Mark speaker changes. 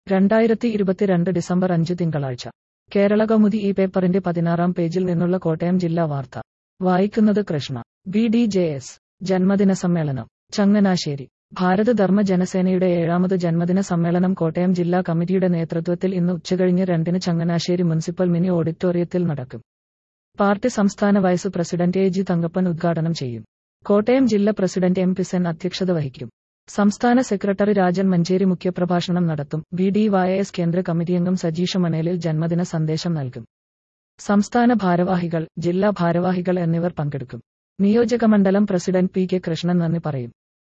Speaker 1: രണ്ടായിരത്തി ഇരുപത്തിരണ്ട് ഡിസംബർ അഞ്ച് തിങ്കളാഴ്ച കേരള കൗമുദി ഈ പേപ്പറിന്റെ പതിനാറാം പേജിൽ നിന്നുള്ള കോട്ടയം ജില്ലാ വാർത്ത വായിക്കുന്നത് Krishna B D J S ജന്മദിന സമ്മേളനം ചങ്ങനാശ്ശേരി ഭാരത ധർമ്മ ജനസേനയുടെ ഏഴാമത് ജന്മദിന സമ്മേളനം കോട്ടയം ജില്ലാ കമ്മിറ്റിയുടെ നേതൃത്വത്തിൽ ഇന്ന് ഉച്ചകഴിഞ്ഞ് രണ്ടിന് ചങ്ങനാശ്ശേരി മുനിസിപ്പൽ മിനി ഓഡിറ്റോറിയത്തിൽ നടക്കും പാർട്ടി സംസ്ഥാന vice president A G Thankappan ഉദ്ഘാടനം ചെയ്യും കോട്ടയം ജില്ലാ പ്രസിഡന്റ് എം പിസൻ അധ്യക്ഷത വഹിക്കും സംസ്ഥാന സെക്രട്ടറി രാജൻ മഞ്ചേരി മുഖ്യപ്രഭാഷണം നടത്തും ബി ഡി വൈ എസ് കേന്ദ്ര കമ്മിറ്റി അംഗം സജീഷ മനേലിൽ ജന്മദിന സന്ദേശം നൽകും സംസ്ഥാന ഭാരവാഹികൾ ജില്ലാ ഭാരവാഹികൾ എന്നിവർ പങ്കെടുക്കും നിയോജകമണ്ഡലം പ്രസിഡന്റ് പി കെ കൃഷ്ണൻ നന്ദി പറയും